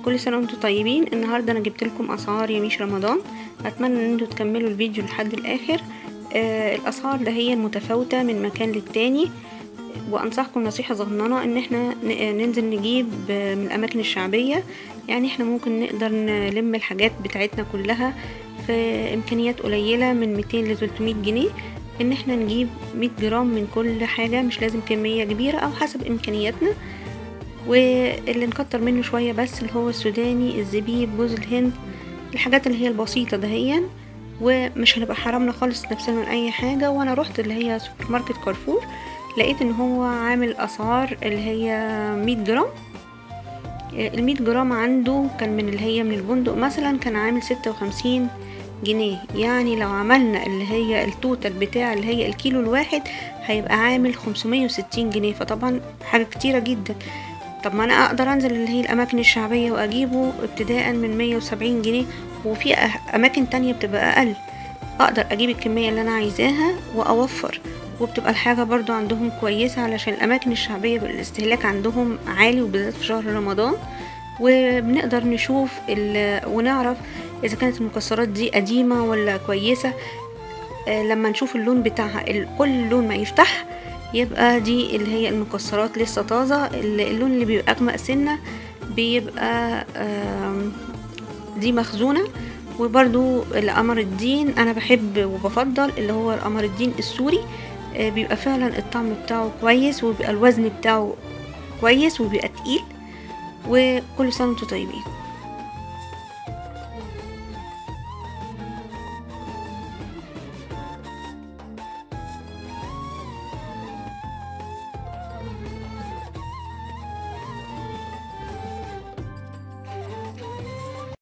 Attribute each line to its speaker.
Speaker 1: كل سنة وانتم طيبين النهاردة انا جبت لكم اسعار يميش رمضان اتمنى ان انتم تكملوا الفيديو لحد الاخر آه الاسعار ده هي المتفاوتة من مكان للتاني وانصحكم نصيحة صغننة ان احنا ن- ننزل نجيب آه، من الاماكن الشعبية يعني احنا ممكن نقدر نلم الحاجات بتاعتنا كلها في امكانيات قليلة من 200 ل 300 جنيه ان احنا نجيب 100 جرام من كل حاجة مش لازم كمية كبيرة او حسب امكانياتنا واللي نكتر منه شوية بس اللي هو السوداني الزبيب جوز الهند الحاجات اللي هي البسيطة دهيا ومش هنبقى حرمنا خالص نفسنا من اي حاجة وانا رحت اللي هي سوبر ماركت كارفور لقيت ان هو عامل اسعار اللي هي 100 جرام المية جرام عنده كان من اللي هي من البندق مثلا كان عامل ستة وخمسين جنيه يعني لو عملنا اللي هي التوتال بتاع اللي هي الكيلو الواحد هيبقى عامل خمسمية وستين جنيه فطبعا حاجة كتيرة جدا طب ما انا اقدر انزل اللي هي الاماكن الشعبية واجيبه ابتداء من مية وسبعين جنيه وفي أه- اماكن تانية بتبقى اقل اقدر اجيب الكمية اللي انا عايزاها واوفر وبتبقى الحاجة برضو عندهم كويسة علشان الأماكن الشعبية بيبقى الاستهلاك عندهم عالي وبالذات في شهر رمضان وبنقدر نشوف ال- ونعرف إذا كانت المكسرات دي قديمة ولا كويسة آه، لما نشوف اللون بتاعها ال- كل لون ما يفتح يبقى دي اللي هي المكسرات لسه طازة ال- اللون اللي بيبقى أغمق سنة بيبقى آم، دي مخزونة وبرضو القمر الدين انا بحب وبفضل اللي هو القمر الدين السوري آه، بيبقى فعلا الطعم بتاعه كويس وبيبقى الوزن بتاعه كويس وبيبقى تقيل وكل سنة وانتم طيبين